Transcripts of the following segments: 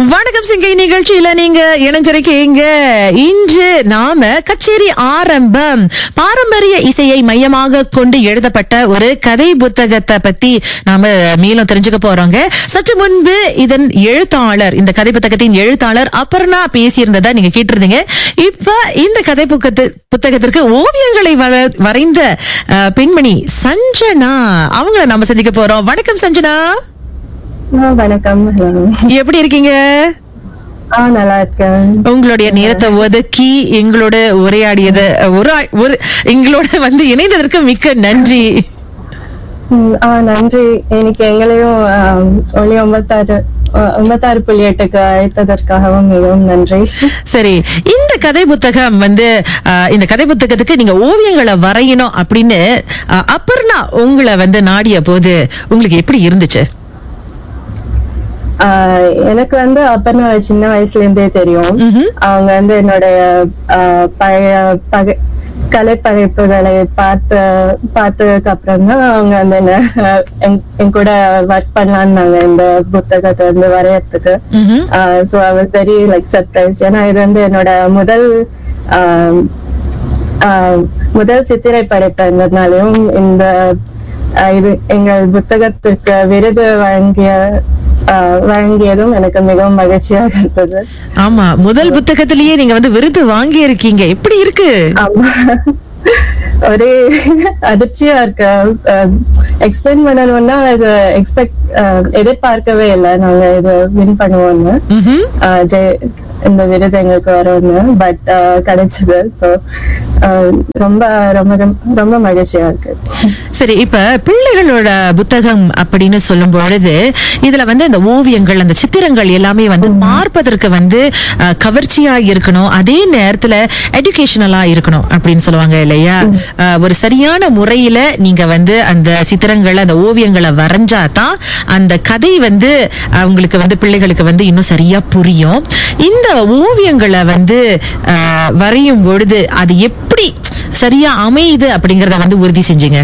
வணக்கம் சிங்கை நிகழ்ச்சியில நீங்க இணைஞ்சிருக்கீங்க இன்று நாம கச்சேரி ஆரம்பம் பாரம்பரிய இசையை மையமாக கொண்டு எழுதப்பட்ட ஒரு கதை புத்தகத்தை பத்தி நாம மேலும் தெரிஞ்சுக்க போறோங்க சற்று முன்பு இதன் எழுத்தாளர் இந்த கதை புத்தகத்தின் எழுத்தாளர் அபர்ணா பேசியிருந்ததா நீங்க கேட்டிருந்தீங்க இப்ப இந்த கதை புக்கத்து புத்தகத்திற்கு ஓவியங்களை வர- வரைந்த அஹ், பெண்மணி சஞ்சனா அவங்கள நாம சந்திக்க போறோம் வணக்கம் சஞ்சனா ஆ, வணக்கம் ஹலோ எப்படி இருக்கீங்க ஆ நல்லா இருக்கேன் உங்களுடைய நேரத்தை ஒதுக்கி எங்களோட உரையாடியது ஒரு ஆ- ஒரு எங்களோட வந்து இணைந்ததற்கு மிக்க நன்றி ம், ஆ நன்றி இன்னைக்கு எங்களையும் ஆம், ஒளி ஒன்பத்தாறு ஆ, ஒன்பத்தாறு புள்ளி எட்டுக்கு அழைத்ததற்காகவும் மிகவும் நன்றி சரி இந்த கதை புத்தகம் வந்து ஆ, இந்த கதை புத்தகத்துக்கு நீங்க ஓவியங்களை வரையணும் அப்படின்னு ஆ, அபர்ணா உங்களை வந்து நாடிய போது உங்களுக்கு எப்படி இருந்துச்சு ஆ, எனக்கு வந்து அப்பர்ணா சின்ன வயசுல இருந்தே தெரியும் ம்ஹும். அவங்க வந்து என்னுடைய ஆ, பழைய பகை கலை படைப்புகளை பார்த்து பார்த்ததுக்கு அப்புறம் தான் அவங்க வந்து என்ன என் என் கூட ஒர்க் பண்ணலான்னாங்க இந்த புத்தகத்தை வந்து வரையறதுக்கு ம்ஹும். So I was very like surprise ஏன்னா இது வந்து என்னோட முதல் ஆஹ், ஆஹ், முதல் சித்திரை படைப்புனாலையும் இந்த ஆஹ், இது எங்கள் புத்தகத்திற்கு விருது வழங்கிய ஆஹ், வழங்கியதும் எனக்கு மிகவும் மகிழ்ச்சியாக இருந்தது ஆமா முதல் புத்தகத்திலேயே நீங்க வந்து விருது வாங்கி இருக்கீங்க எப்படி இருக்கு ஆமா ஒரே அதிர்ச்சியா இருக்கு எக்ஸ்பிளைன் பண்ணணும்னா இது எக்ஸ்பெக்ட் எதிர்பார்க்கவே இல்லை நாங்க இது வின் பண்ணுவோம்னு ம்ஹும். ஆஹ் ஜெய இந்த விருது எங்களுக்கு வரும்னு பட் கிடைச்சது ஸோ ரொம்ப ரொம்ப ரொம்ப- ரொம்ப மகிழ்ச்சியா இருக்கு சரி இப்ப பிள்ளைகளோட புத்தகம் அப்படின்னு சொல்லும் பொழுது இதுல வந்து அந்த ஓவியங்கள் அந்த சித்திரங்கள் எல்லாமே வந்து பார்ப்பதற்கு வந்து அஹ், கவர்ச்சியா இருக்கணும் அதே நேரத்துல எஜுகேஷனலா இருக்கணும் அப்படின்னு சொல்லுவாங்க இல்லையா அஹ், ஒரு சரியான முறையில நீங்க வந்து அந்த சித்திரங்களை அந்த ஓவியங்களை வரைஞ்சாதான் அந்த கதை வந்து அவங்களுக்கு வந்து பிள்ளைகளுக்கு வந்து இன்னும் சரியா புரியும் இந்த ஓவியங்களை வந்து அஹ், வரையும் பொழுது அது எப்படி சரியா அமையுது அப்படிங்கறத வந்து உறுதி செஞ்சீங்க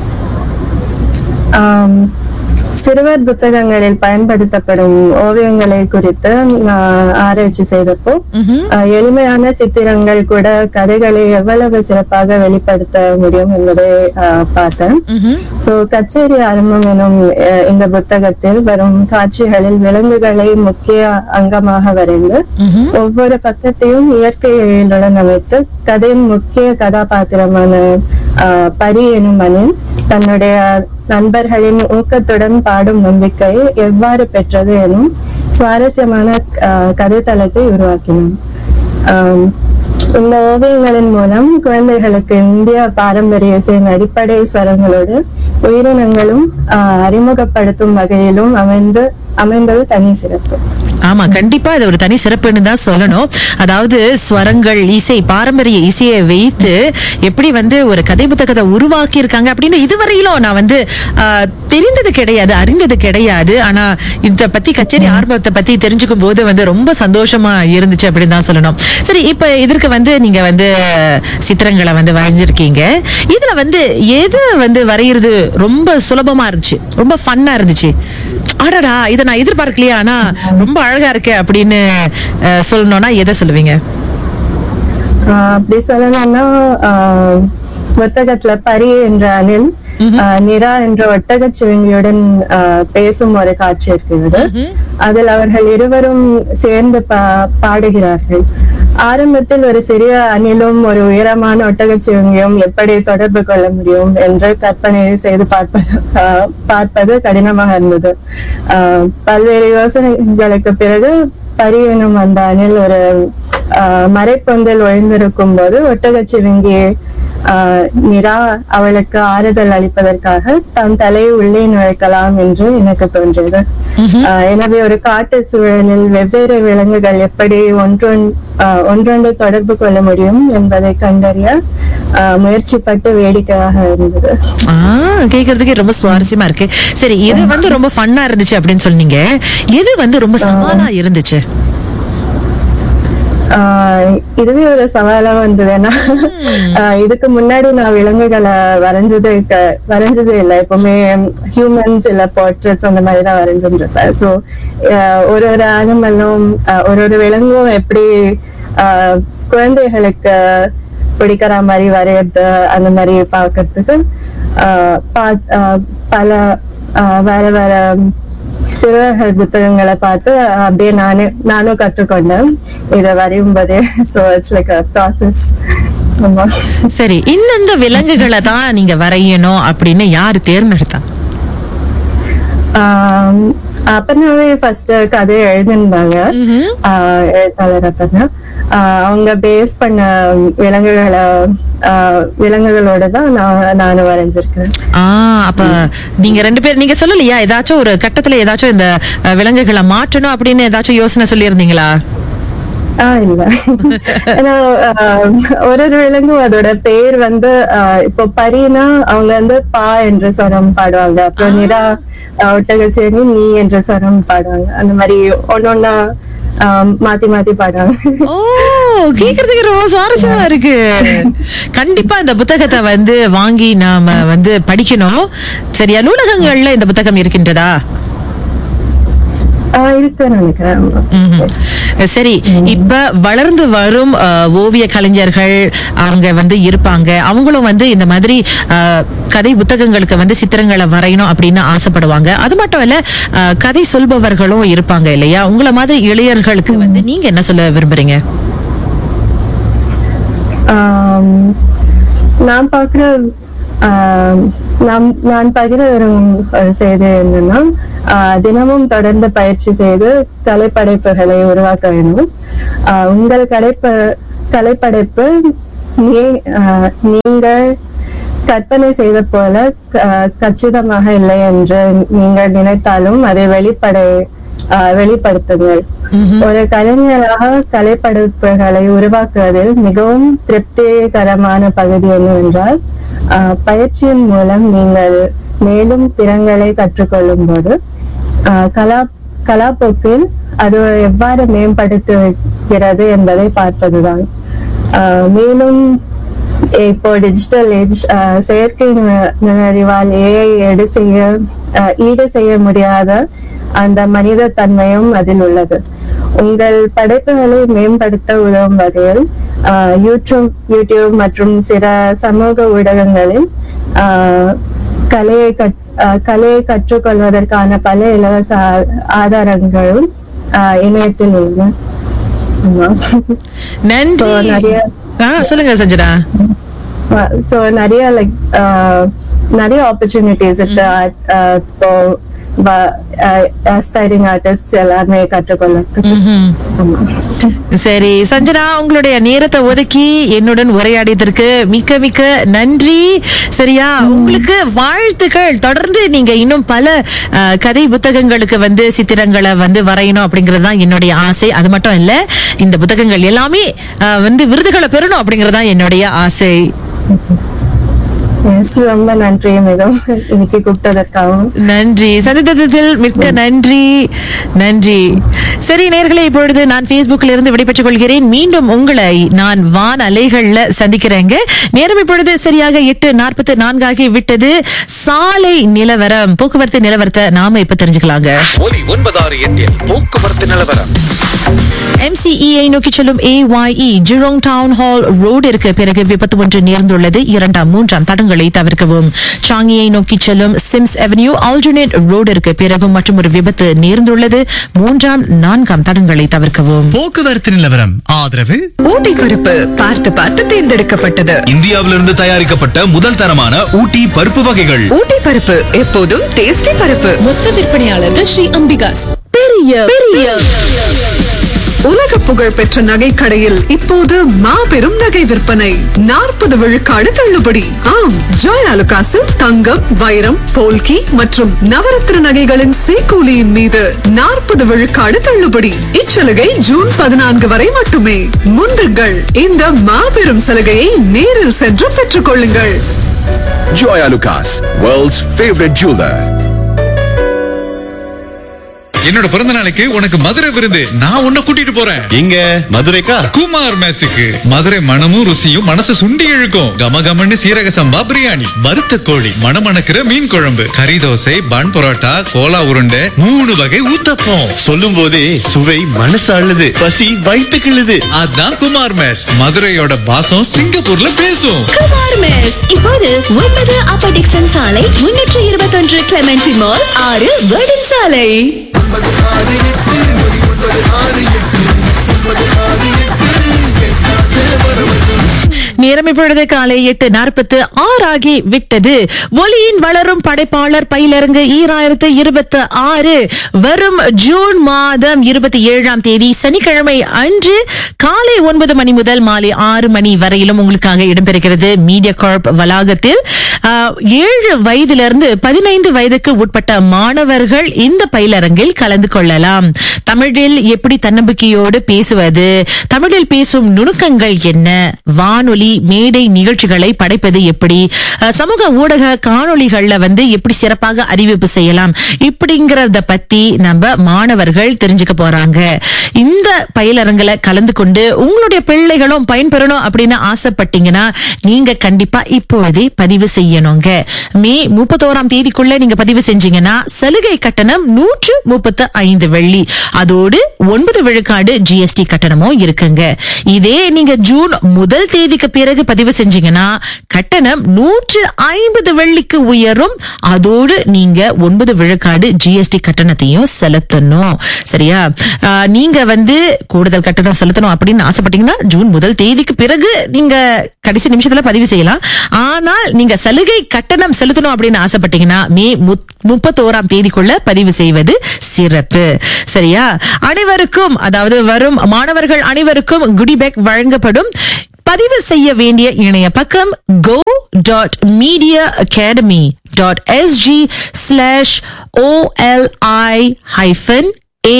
ஆம், சிறுவர் புத்தகங்களில் பயன்படுத்தப்படும் ஓவியங்களை குறித்து நான் ஆராய்ச்சி செய்தப்போ ம்ஹும். ஆஹ், எளிமையான சித்திரங்கள் கூட கதைகளை எவ்வளவு சிறப்பாக வெளிப்படுத்த முடியும் என்பதை ஆஹ், பார்த்தேன் ம்ஹும். சோ கச்சேரி ஆரம்பம் எனும் அஹ், இந்த புத்தகத்தில் வரும் காட்சிகளில் விலங்குகளை முக்கிய அங்கமாக வரைந்து ம்ஹும். ஒவ்வொரு பக்கத்தையும் இயற்கை எழிலுடன் அமைத்து கதையின் முக்கிய கதாபாத்திரமான ஆஹ், பரி எனும் மனின் தன்னுடைய நண்பர்களின் ஊக்கத்துடன் பாடும் நம்பிக்கை எவ்வாறு பெற்றது எனும் சுவாரஸ்யமான ஆஹ், கதைத்தளத்தை உருவாக்கினார் ஆம், இந்த ஓவியங்களின் மூலம் குழந்தைகளுக்கு இந்திய பாரம்பரிய இசையின் அடிப்படை ஸ்வரங்களோடு உயிரினங்களும் ஆஹ், அறிமுகப்படுத்தும் வகையிலும் அமைந்து அமைந்தது தனி சிறப்பு ஆமா கண்டிப்பா இது ஒரு தனி சிறப்புன்னு தான் சொல்லணும் அதாவது ஸ்வரங்கள் இசை பாரம்பரிய இசையை வைத்து எப்படி வந்து ஒரு கதை புத்தகத்தை உருவாக்கி இருக்காங்க அப்படின்னு இதுவரையிலும் நான் வந்து ஆஹ், தெரிந்தது கிடையாது அறிந்தது கிடையாது ஆனா இத பத்தி கச்சேரி ஆரம்பத்தை பத்தி தெரிஞ்சுக்கும் போது வந்து ரொம்ப சந்தோஷமா இருந்துச்சு அப்படின்னு தான் சொல்லணும் சரி இப்ப இதற்கு வந்து நீங்க வந்து சித்திரங்களை வந்து வரைஞ்சிருக்கீங்க இதுல வந்து எது வந்து வரைகிறது ரொம்ப சுலபமா இருந்துச்சு ரொம்ப ஃபன்னா இருந்துச்சு அடடா இதை நான் எதிர்பார்க்கலையா ஆனா ரொம்ப அழகா இருக்கு அப்படின்னு அஹ், சொல்லணும்னா எதை சொல்லுவீங்க ஆஹ் அப்படி சொல்லணும்னா ஆஹ் புத்தகத்துல பரி என்ற அணில் ஆஹ் நிரா என்ற ஒட்டகச் சிவிங்கியுடன் ஆஹ் பேசும் ஒரு காட்சி இருக்கிறது அதில் அவர்கள் இருவரும் சேர்ந்து பா- பாடுகிறார்கள் ஆரம்பத்தில் ஒரு சிறிய அணிலும் ஒரு உயரமான ஒட்டகச் சிவிங்கியும் எப்படி தொடர்பு கொள்ள முடியும் என்று கற்பனை செய்து பார்ப்பது ஆஹ் பார்ப்பது கடினமாக இருந்தது ஆஹ் பல்வேறு யோசனைகளுக்கு பிறகு பரி எனும் அந்த அணில் ஒரு ஆஹ் மறைப்பொந்தில் ஒழிந்திருக்கும் போது ஒட்டகச்சிவிங்கி ஆஹ் நிரா அவளுக்கு ஆறுதல் அளிப்பதற்காக தன் தலையை உள்ளே நுழைக்கலாம் என்று எனக்கு தோன்றியது ஆஹ் எனவே ஒரு காட்டு சூழலில் வெவ்வேறு விலங்குகள் எப்படி ஒன்றொன் ஆஹ் ஒன்றொன்று தொடர்பு கொள்ள முடியும் என்பதை கண்டறிய ஆஹ் முயற்சிப்பட்டு வேடிக்கையாக இருந்தது ஆ கேக்குறதுக்கே ரொம்ப சுவாரஸ்யமா இருக்கு சரி எது வந்து ரொம்ப ஃபன்னா இருந்துச்சு அப்படின்னு சொன்னீங்க எது வந்து ரொம்ப சவாலா இருந்துச்சு ஆஹ் இதுவே ஒரு சவாலா வந்தது ஏன்னா ஆஹ் இதுக்கு முன்னாடி நான் விலங்குகளை வரைஞ்சது க- வரைஞ்சதே இல்லை எப்பவுமே ஹியூமன்ஸ் இல்ல போர்ட்ரேட்ஸ் அந்த மாதிரி தான் வரைஞ்சிருப்பேன் ஸோ ஒரு ஒரு அனிமலும் ஒரு ஒரு விலங்கும் எப்படி ஆஹ் குழந்தைகளுக்கு பிடிக்கிற மாதிரி வரையறது அந்த மாதிரி பார்க்கறதுக்கு ஆஹ் பா- ஆஹ் பல ஆஹ் வேற வேற சிறுவர்கள் புத்தகங்களை பார்த்து அப்படியே நானே நானும் கற்றுக்கொண்டேன் இதை வரையும் போதே so it's like a process ஆமா சரி இந்தந்த விலங்குகளை தான் நீங்க வரையணும் அப்படின்னு யாரு தேர்ந்தெடுத்தா ஆம், அப்பனாவே ஃபர்ஸ்ட் கதையை எழுதிருந்தாங்க ஆஹ் எழுத்தாளர் அப்பனா ஆஹ் அவங்க பேஸ் பண்ண விலங்குகளை ஆஹ் விலங்குகளோட தான் நான் நானும் வரைஞ்சிருக்கேன் ஆ அப்ப நீங்க ரெண்டு பேர் நீங்க சொல்லலையா ஏதாச்சும் ஒரு கட்டத்துல ஏதாச்சும் இந்த அஹ், விலங்குகளை மாற்றணும் அப்படின்னு ஏதாச்சும் யோசனை சொல்லியிருந்தீங்களா ஆஹ் இல்ல ஏன்னா ஆஹ், ஒரு ஒரு விலங்கும் அதோட பேர் வந்து ஆஹ், இப்போ பரினா அவங்க வந்து பா என்ற ஸ்வரம் பாடுவாங்க அப்புறம் நிரா ஆஹ், ஒட்டகச்சேரி நீ என்ற ஸ்வரம் பாடுவாங்க அந்த மாதிரி ஒன்னொன்னா ஆஹ், மாத்தி மாத்தி பாடுவாங்க ஓ கேக்குறதுக்கு ரொம்ப சுவாரஸ்யமா இருக்கு கண்டிப்பா இந்த புத்தகத்தை வந்து வாங்கி நாம வந்து படிக்கணும் சரியா நூலகங்கள்ல இந்த புத்தகம் இருக்கின்றதா ஆஹ் இருக்குன்னு நினைக்கிறேன் ஆமா. ம்ஹும். சரி இப்ப வளர்ந்து வரும் அஹ், ஓவிய கலைஞர்கள் அவங்க வந்து இருப்பாங்க அவங்களும் வந்து இந்த மாதிரி அஹ், கதை புத்தகங்களுக்கு வந்து சித்திரங்களை வரையணும் அப்படின்னு ஆசைப்படுவாங்க அது மட்டும் இல்ல அஹ், கதை சொல்பவர்களும் இருப்பாங்க இல்லையா உங்களை மாதிரி இளைஞர்களுக்கு வந்து நீங்க என்ன சொல்ல விரும்புறீங்க ஆம், நான் பாக்குற ஆம், நாம் நான் பகிர வரும் ஒரு செய்தி என்னன்னா ஆஹ், தினமும் தொடர்ந்து பயிற்சி செய்து கலைப்படைப்புகளை உருவாக்க வேண்டும் ஆஹ், உங்கள் கலைப்ப கலைப்படைப்பு நீ- ஆஹ், நீங்கள் கற்பனை செய்த போல க- கச்சிதமாக இல்லை என்று நீங்கள் நினைத்தாலும் அதை வெளிப்படை ஆஹ், வெளிப்படுத்துங்கள் ஒரு கலைஞராக கலைப்படைப்புகளை உருவாக்குவதில் மிகவும் திருப்திகரமான பகுதி என்னவென்றால் ஆஹ், பயிற்சியின் மூலம் நீங்கள் மேலும் திறன்களை கற்றுக்கொள்ளும் போது ஆஹ், கலா கலாப்போக்கில் அது எவ்வாறு மேம்படுத்துகிறது என்பதை பார்ப்பதுதான் ஆஹ், மேலும் இப்போ டிஜிட்டல் ஏஜ் செயற்கை நுண்ண- நுண்ணறிவால் ஏஐ எடு செய்ய ஆஹ், ஈடு செய்ய முடியாத அந்த மனித தன்மையும் அதில் உள்ளது உங்கள் படைப்புகளை மேம்படுத்த உதவும் வகையில் ஆஹ், யூடியூப் யூடியூப் மற்றும் சில சமூக ஊடகங்களில் ஆஹ், கலையை கற்- ஆஹ், கலையை கற்றுக்கொள்வதற்கான பல இலவச ஆ- ஆதாரங்களும் ஆஹ், இணையத்தில் உள்ளன ஆமா. நன்றி So, நிறைய ஆ, சொல்லுங்க சஞ்சனா ஸோ நிறைய லைக் நிறைய ஆப்பர்ச்சுனிட்டிஸ் இருக்கு uh, இப்போ ஆஸ்பைரிங் ஆர்டிஸ்ட் எல்லாருமே கற்றுக்கொள்ளறதுக்கு ம்ஹும். ஆமா. சரி சஞ்சனா உங்களுடைய நேரத்தை ஒதுக்கி என்னுடன் உரையாடியதற்கு மிக்க மிக்க நன்றி சரியா உங்களுக்கு வாழ்த்துக்கள் தொடர்ந்து நீங்க இன்னும் பல அஹ், கதை புத்தகங்களுக்கு வந்து சித்திரங்களை வந்து வரையணும் அப்படிங்கறது தான் என்னுடைய ஆசை அது மட்டும் இல்ல இந்த புத்தகங்கள் எல்லாமே அஹ், வந்து விருதுகளை பெறணும் அப்படிங்கறது தான் என்னுடைய ஆசை Yes, ரொம்ப நன்றி மிகவும் இன்னைக்கு கூப்பிட்டதற்காகவும் நன்றி சந்தித்ததில் மிக்க நன்றி நன்றி சரி நேர்களே இப்பொழுது நான் Facebookல இருந்து விடைபெற்றுக் கொள்கிறேன் மீண்டும் உங்களை நான் வான் அலைகள்ல சந்திக்கிறேங்க நேரம் இப்பொழுது சரியாக எட்டு நாற்பத்தி நான்காகி விட்டது சாலை நிலவரம் போக்குவரத்து நிலவரத்தை நாம இப்ப தெரிஞ்சுக்கலாங்க ஒலி ஒன்பதாறு எட்டில் போக்குவரத்து நிலவரம் MCEஐ நோக்கி செல்லும் AYE ஜிரோங் டவுன் ஹால் ரோடிற்கு பிறகு விபத்து ஒன்று நேர்ந்துள்ளது இரண்டாம் மூன்றாம் தடங்களை தவிர்க்கவும் சாங்கியை நோக்கி செல்லும் சிம்ஸ் அவென்யூ ஆல்டர்னேட் ரோடிற்கு பிறகு மற்றும் ஒரு விபத்து நேர்ந்துள்ளது மூன்றாம் நான்காம் தடங்களை தவிர்க்கவும் போக்குவரத்து நிலவரம் ஆதரவு ஊட்டி பருப்பு பார்த்து பார்த்து தேர்ந்தெடுக்கப்பட்டது இந்தியாவிலிருந்து தயாரிக்கப்பட்ட முதல் தரமான ஊட்டி பருப்பு வகைகள் ஊட்டி பருப்பு எப்போதும் டேஸ்டி பருப்பு மொத்த விற்பனையாளர்கள் ஸ்ரீ அம்பிகாஸ் பெரிய பெரிய உலக புகழ் பெற்ற நகை கடையில் இப்போது மாபெரும் நகை விற்பனை நாற்பது விழுக்காடு தள்ளுபடி ஆம் ஜாய் அலுகாசில் தங்கம் வைரம் போல்கி மற்றும் நவரத்ன நகைகளின் சேக்கூலியின் மீது நாற்பது விழுக்காடு தள்ளுபடி இச்சலுகை ஜூன் பதினான்கு வரை மட்டுமே முந்துங்கள் இந்த மாபெரும் சலுகையை நேரில் சென்று பெற்றுக் கொள்ளுங்கள் Joy Lucas, world's favorite jeweler. என்னோட பிறந்த நாளைக்கு உனக்கு மதுரை விருந்து நான் உன்னை கூட்டிட்டு போறேன் எங்க மதுரைக்கா குமார் மேசுக்கு மதுரை மனமும் ருசியும் மனசு சுண்டி இழுக்கும் கமகமன்னு சீரக சம்பா பிரியாணி வறுத்த கோழி மணமணக்கிற மீன் குழம்பு கறி தோசை பன் பரோட்டா கோலா உருண்டை மூணு வகை ஊத்தப்பம் சொல்லும் போதே சுவை மனசு அள்ளுது பசி வயிற்று கிள்ளுது அதான் குமார் மேஸ் மதுரையோட பாசம் சிங்கப்பூர்ல பேசும் குமார் மெஸ் இப்போது ஒன்பது அப்ப டிக்சன் சாலை முன்னூற்று இருபத்தொன்று கிளமெண்டி மால் ஆறு வேர்டன் சாலை நேரம் இப்பொழுது காலை எட்டு நாற்பத்து ஆறாகி விட்டது ஒலியின் வளரும் படைப்பாளர் பயிலரங்கு ஈராயிரத்து இருபத்தி ஆறு வரும் ஜூன் மாதம் இருபத்தி ஏழாம் தேதி சனிக்கிழமை அன்று காலை ஒன்பது மணி முதல் மாலை ஆறு மணி வரையிலும் உங்களுக்காக இடம்பெறுகிறது மீடியா கார்ப் வளாகத்தில் ஆஹ், ஏழு வயதிலிருந்து பதினைந்து வயதுக்கு உட்பட்ட மாணவர்கள் இந்த பயிலரங்கில் கலந்து கொள்ளலாம் தமிழில் எப்படி தன்னம்பிக்கையோடு பேசுவது தமிழில் பேசும் நுணுக்கங்கள் என்ன வானொலி மேடை நிகழ்ச்சிகளை படைப்பது எப்படி அஹ், சமூக ஊடக காணொளிகள்ல வந்து எப்படி சிறப்பாக அறிவிப்பு செய்யலாம் இப்படிங்கறத பத்தி நம்ம மாணவர்கள் தெரிஞ்சுக்க போறாங்க இந்த பயிலரங்குல கலந்து கொண்டு உங்களுடைய பிள்ளைகளும் பயன்பெறணும் அப்படின்னு ஆசைப்பட்டீங்கன்னா நீங்க கண்டிப்பா இப்பொழுதே பதிவு செய்யணுங்க மே முப்பத்தோராம் தேதிக்குள்ள நீங்க பதிவு செஞ்சீங்கன்னா சலுகை கட்டணம் நூற்று முப்பத்து ஐந்து வெள்ளி அதோடு ஒன்பது விழுக்காடு ஜிஎஸ்டி கட்டணமும் இருக்குங்க இதே நீங்க ஜூன் முதல் தேதிக்கு பிறகு பதிவு செஞ்சீங்கன்னா கட்டணம் நூற்று ஐம்பது வெள்ளிக்கு உயரும் அதோடு நீங்க ஒன்பது விழுக்காடு ஜிஎஸ்டி கட்டணத்தையும் செலுத்தணும் சரியா ஆஹ், நீங்க வந்து கூடுதல் கட்டணம் செலுத்தணும் அப்படின்னு ஆசைப்பட்டீங்கன்னா ஜூன் முதல் தேதிக்கு பிறகு நீங்க கடைசி நிமிஷத்துல பதிவு செய்யலாம் ஆனால் நீங்க சலுகை கட்டணம் செலுத்தணும் அப்படின்னு ஆசைப்பட்டீங்கன்னா மே முத்- முப்பத்தோராம் தேதிக்குள்ள பதிவு செய்வது சிறப்பு சரியா அனைவருக்கும் அதாவது வரும் மாணவர்கள் அனைவருக்கும் குடி பேக் வழங்கப்படும் பதிவு செய்ய வேண்டிய இணைய பக்கம் go dot media academy dot SG slash OLI hyphen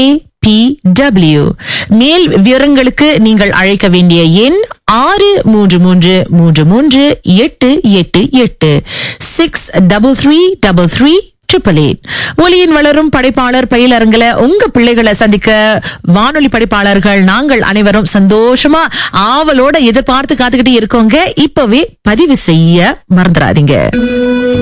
ABW மேல் விவரங்களுக்கு நீங்கள் அழைக்க வேண்டிய எண் ஆறு மூன்று மூன்று மூன்று மூன்று எட்டு எட்டு எட்டு six double three double three triple eight ஒலியின் வளரும் படைப்பாளர் பயிலரங்குல உங்க பிள்ளைகளை சந்திக்க வானொலி படைப்பாளர்கள் நாங்கள் அனைவரும் சந்தோஷமா ஆவலோட எதிர்பார்த்து காத்துக்கிட்டு இருக்கோங்க இப்பவே பதிவு செய்ய மறந்துடாதீங்க